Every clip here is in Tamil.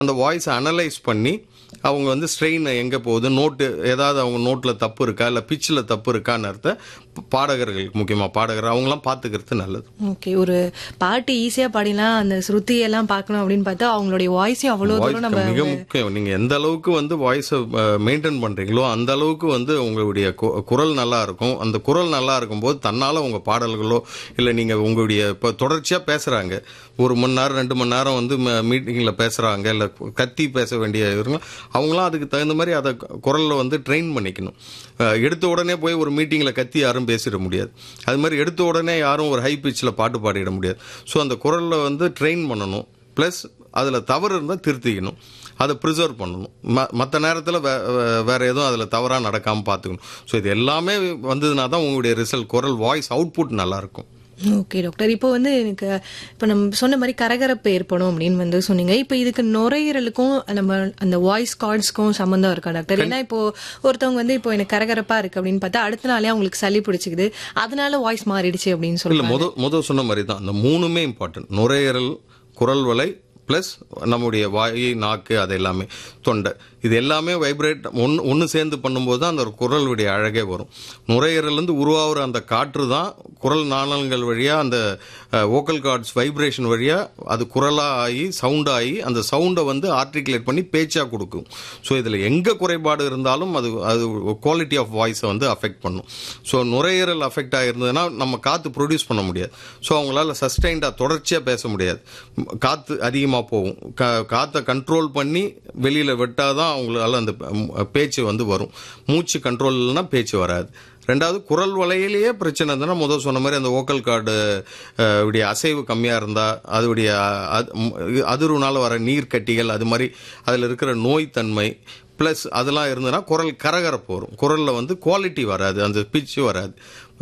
அந்த வாய்ஸை அனலைஸ் பண்ணி அவங்க வந்து ஸ்ட்ரெயின் எங்கே போகுது நோட்டு ஏதாவது அவங்க நோட்டில் தப்பு இருக்கா இல்லை பிச்சில் தப்பு இருக்கான்னு பாடகர்களுக்கு முக்கியமாக பாடகர் அவங்களாம் பார்த்துக்கிறது நல்லது ஓகே ஒரு பாட்டு ஈஸியா பாடிலாம் அந்த ஸ்ருதி எல்லாம் பார்க்கணும் அப்படின்னு பார்த்தா அவங்களுடைய வாய்ஸையும் அவ்வளவு தூரம் நம்ம மிக முக்கியம் நீங்க எந்த அளவுக்கு வந்து வாய்ஸை மெயின்டைன் பண்றீங்களோ அந்த அளவுக்கு வந்து உங்களுடைய கு- குரல் நல்லா இருக்கும் அந்த குரல் நல்லா இருக்கும்போது தன்னால உங்க பாடல்களோ இல்ல நீங்க உங்களுடைய இப்ப தொடர்ச்சியா பேசுறாங்க ஒரு மணி நேரம் ரெண்டு மணி நேரம் வந்து மீட்டிங்ல பேசுறாங்க இல்ல கத்தி பேச வேண்டிய இவங்க அவங்களாம் அதுக்கு தகுந்த மாதிரி அதை குரல்ல வந்து ட்ரெயின் பண்ணிக்கணும் அஹ், எடுத்த உடனே போய் ஒரு மீட்டிங்ல கத்தி யாரும் பேசிட முடியாது அது மாதிரி எடுத்த உடனே யாரும் ஒரு ஹை பிச்சில் பாட்டு பாடிட முடியாது ஸோ அந்த குரல்ல வந்து ட்ரெயின் பண்ணணும் ப்ளஸ் அதில் தவறு இருந்தால் திருத்திக்கணும் அதை ப்ரிசர்வ் பண்ணணும் ம மற்ற நேரத்தில் வே வே- வேற எதுவும் அதில் தவறாக நடக்காமல் பார்த்துக்கணும் ஸோ இது எல்லாமே வந்ததுனா தான் உங்களுடைய ரிசல்ட் குரல் வாய்ஸ் அவுட்புட் நல்லாயிருக்கும் ஓகே டாக்டர் இப்போ வந்து எனக்கு இப்போ நம்ம சொன்ன மாதிரி கரகரப்பு ஏற்படும் அப்படின்னு வந்து சொன்னீங்க இப்போ இதுக்கு நுரையீரலுக்கும் நம்ம அந்த வாய்ஸ் கார்ட்ஸ்க்கும் சம்மந்தம் இருக்கா டாக்டர் ஏன்னா இப்போ ஒருத்தவங்க வந்து இப்போ எனக்கு கரகரப்பா இருக்கு அப்படின்னு பார்த்தா அடுத்த நாளே அவங்களுக்கு சளி பிடிச்சிக்குது அதனால வாய்ஸ் மாறிடுச்சு அப்படின்னு இல்லை சொல்லுவாங்க முத முத சொன்ன மாதிரி தான் அந்த மூணுமே இம்பார்ட்டன்ட் நுரையீரல் குரல் வலை ப்ளஸ் நம்முடைய வாய் நாக்கு அது எல்லாமே தொண்டை இது எல்லாமே வைப்ரேட் ஒன்று ஒன்று சேர்ந்து பண்ணும்போது தான் அந்த ஒரு குரலுடைய அழகே வரும் நுரையீரல்லேருந்து உருவாகிற அந்த காற்று தான் குரல் நாணல்கள் வழியாக அந்த வோக்கல் கார்ட்ஸ் வைப்ரேஷன் வழியாக அது குரலாக ஆகி சவுண்டாகி அந்த சவுண்டை வந்து ஆர்டிகுலேட் பண்ணி பேச்சாக கொடுக்கும் ஸோ இதில் எங்கே குறைபாடு இருந்தாலும் அது அது குவாலிட்டி ஆஃப் வாய்ஸை வந்து அஃபெக்ட் பண்ணும் ஸோ நுரையீரல் அஃபெக்ட் ஆகிருந்ததுன்னா நம்ம காற்று ப்ரொடியூஸ் பண்ண முடியாது ஸோ அவங்களால சஸ்டைண்டாக தொடர்ச்சியாக பேச முடியாது ம், காற்று அதிகமாக போகும் கா காற்றை கண்ட்ரோல் பண்ணி வெளியில் விட்டாதான் அவங்களால அந்த ம், பேச்சு வந்து வரும் மூச்சு கண்ட்ரோல் இல்லைன்னா பேச்சு வராது ரெண்டாவது குரல் வலையிலேயே பிரச்சனை இருந்ததுன்னா முதல் சொன்ன மாதிரி அந்த ஓக்கல் கார்டு உடைய அசைவு கம்மியாக இருந்தால் அதோடைய அது- ம், அதிர்வுனால வர நீர் கட்டிகள் அது மாதிரி அதில் இருக்கிற நோய்த்தன்மை ப்ளஸ் அதெல்லாம் இருந்ததுன்னா குரல் கரகரப்பு வரும் குரலில் வந்து குவாலிட்டி வராது அந்த பிச்சு வராது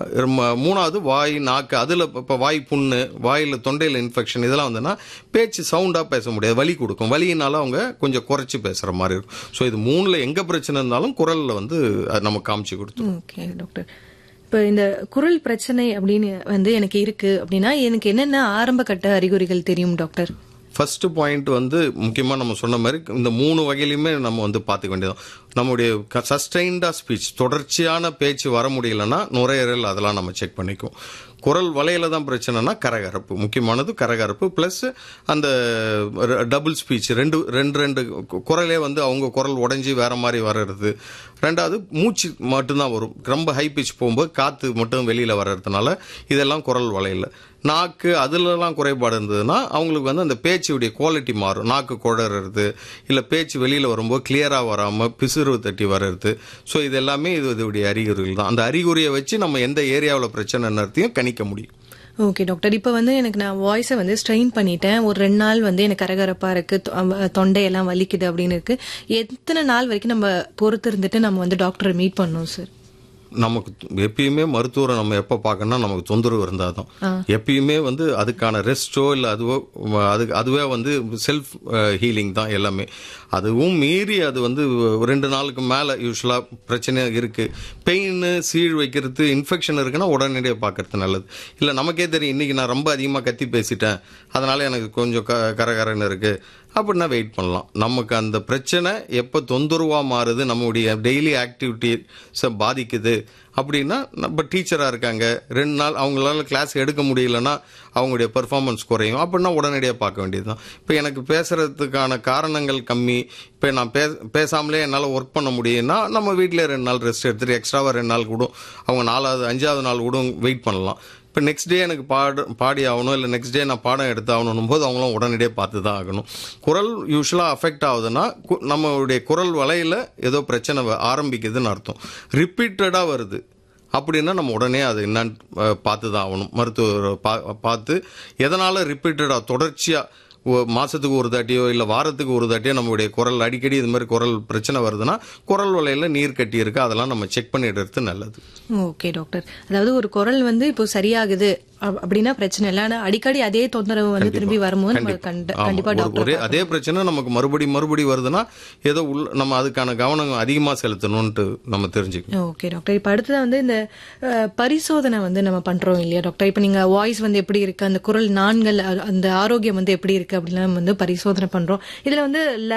ம- மூணாவது வாய் நாக்கு அதில் இப்போ வாய் புண்ணு வாயில் தொண்டையில் இன்ஃபெக்ஷன் இதெல்லாம் வந்ததுன்னா பேச்சு சவுண்டாக பேச முடியாது வலி கொடுக்கும் வலியினால அவங்க கொஞ்சம் குறைச்சி பேசுகிற மாதிரி இருக்கும் ஸோ இது மூணில் எங்கே பிரச்சனை இருந்தாலும் குரலில் வந்து அது நம்ம காமிச்சு கொடுத்தோம் ஓகே டாக்டர் இப்போ இந்த குரல் பிரச்சனை அப்படின்னு வந்து எனக்கு இருக்கு அப்படின்னா எனக்கு என்னென்ன ஆரம்ப கட்ட அறிகுறிகள் தெரியும் டாக்டர் ஃபர்ஸ்ட் பாயிண்ட் வந்து முக்கியமாக நம்ம சொன்ன மாதிரி இந்த மூணு வகையிலுமே நம்ம வந்து பார்த்துக்க வேண்டியது நம்முடைய சஸ்டைன்டா ஸ்பீச் தொடர்ச்சியான பேச்சு வர முடியலன்னா நுரையீரல் அதெல்லாம் நம்ம செக் பண்ணிக்குவோம் குரல் வலையில தான் பிரச்சனைனா கரகரப்பு முக்கியமானது கரகரப்பு ப்ளஸ் அந்த டபுள் ஸ்பீச் ரெண்டு ரெண்டு ரெண்டு கு- குரலே வந்து அவங்க குரல் உடைஞ்சி வேற மாதிரி வர்றது ரெண்டாவது மூச்சு மட்டும்தான் வரும் ரொம்ப ஹை பிச் போகும்போது காற்று மட்டும் வெளியில் வர்றதுனால இதெல்லாம் குரல் வலையில் நாக்கு அதுலலாம் குறைபாடு இருந்ததுன்னா அவங்களுக்கு வந்து அந்த பேச்சுடைய குவாலிட்டி மாறும் நாக்கு குழறது இல்லை பேச்சு வெளியில் வரும்போது கிளியராக வராமல் பிசுறு தட்டி வர்றது ஸோ இது எல்லாமே இது இதோடைய அறிகுறிகள் தான் அந்த அறிகுறியை வச்சு நம்ம எந்த ஏரியாவில் பிரச்சனைன்றதையும் கணிக்க முடியும் ஓகே டாக்டர் இப்போ வந்து எனக்கு நான் வாய்ஸை வந்து ஸ்ட்ரெயின் பண்ணிட்டேன் ஒரு ரெண்டு நாள் வந்து எனக்கு கரகரப்பா இருக்கு தொ- அஹ் தொண்டையெல்லாம் வலிக்குது அப்படின்னு இருக்கு எத்தனை நாள் வரைக்கும் நம்ம பொறுத்து இருந்துட்டு நம்ம வந்து டாக்டரை மீட் பண்ணணும் சார் நமக்கு எப்பயுமே மருத்துவரை நம்ம எப்போ பார்க்கணும்னா நமக்கு தொந்தரவு இருந்தால் தான் எப்பயுமே வந்து அதுக்கான ரெஸ்டோ இல்லை அதுவோ அது அதுவே வந்து செல்ஃப் ஹீலிங் தான் எல்லாமே அதுவும் மீறி அது வந்து ரெண்டு நாளுக்கு மேலே யூஸ்வலாக பிரச்சனை இருக்குது பெயின் சீழ் வைக்கிறது இன்ஃபெக்ஷன் இருக்குன்னா உடனடியாக பார்க்கறது நல்லது இல்லை நமக்கே தெரியும் இன்றைக்கி நான் ரொம்ப அதிகமாக கத்தி பேசிட்டேன் அதனால எனக்கு கொஞ்சம் க கரகரன்னு இருக்குது அப்படின்னா வெயிட் பண்ணலாம் நமக்கு அந்த பிரச்சனை எப்போ தொந்தரவாக மாறுது நம்முடைய டெய்லி ஆக்டிவிட்டிஸை பாதிக்குது அப்படின்னா நம்ம டீச்சராக இருக்காங்க ரெண்டு நாள் அவங்களால கிளாஸ் எடுக்க முடியலன்னா அவங்களுடைய பெர்ஃபார்மன்ஸ் குறையும் அப்படின்னா உடனடியாக பார்க்க வேண்டியதுதான் இப்போ எனக்கு பேசுறதுக்கான காரணங்கள் கம்மி இப்போ நான் பே பேசாமலே என்னால் ஒர்க் பண்ண முடியும்னா நம்ம வீட்டிலே ரெண்டு நாள் ரெஸ்ட் எடுத்துட்டு எக்ஸ்ட்ராவாக ரெண்டு நாள் கூட அவங்க நாலாவது அஞ்சாவது நாள் கூட வெயிட் பண்ணலாம் இப்போ நெக்ஸ்ட் டே எனக்கு பாடு பாடி ஆகணும் இல்லை நெக்ஸ்ட் டே நான் பாடம் எடுத்து ஆகணும் போது அவங்களும் உடனடியே பார்த்து தான் ஆகணும் குரல் யூஸ்வலாக அஃபெக்ட் ஆகுதுன்னா கு- நம்மளுடைய குரல் வலையில் ஏதோ பிரச்சனை வ- ஆரம்பிக்குதுன்னு அர்த்தம் ரிப்பீட்டடாக வருது அப்படின்னா நம்ம உடனே அது என்னன்னு அஹ், பார்த்து தான் ஆகணும் மருத்துவரை பா பார்த்து எதனால் ரிப்பீட்டடாக தொடர்ச்சியாக மாசத்துக்கு ஒரு தாட்டியோ இல்லை வாரத்துக்கு ஒரு தாட்டியோ நம்மளுடைய குரல் அடிக்கடி இது மாதிரி குரல் பிரச்சனை வருதுன்னா குரல் வலையில் நீர் கட்டி இருக்கு அதெல்லாம் நம்ம செக் பண்ணிடுறது நல்லது ஓகே டாக்டர் அதாவது ஒரு குரல் வந்து இப்போ சரியாகுது அப்- அப்படின்னா பிரச்சனை இல்லை ஆனா அடிக்கடி அதே தொந்தரவு வந்து திரும்பி வரும்போது நம்ம கண்ட- ஆமா. கண்டிப்பா ஒரு- டாக்டர் ஒரே அதே பிரச்சனை நமக்கு மறுபடி மறுபடி வருதுன்னா ஏதோ உள்ள நம்ம அதுக்கான கவனம் அதிகமா செலுத்தணும்ட்டு நம்ம தெரிஞ்சுக்கணும் ஓகே டாக்டர் இப்ப அடுத்ததா வந்து இந்த அஹ், பரிசோதனை வந்து நம்ம பண்றோம் இல்லையா டாக்டர் இப்ப நீங்க வாய்ஸ் வந்து எப்படி இருக்கு அந்த குரல் நான்கள் அ- அந்த ஆரோக்கியம் வந்து எப்படி இருக்கு அப்படிலாம் வந்து பரிசோதனை பண்றோம் இதுல வந்து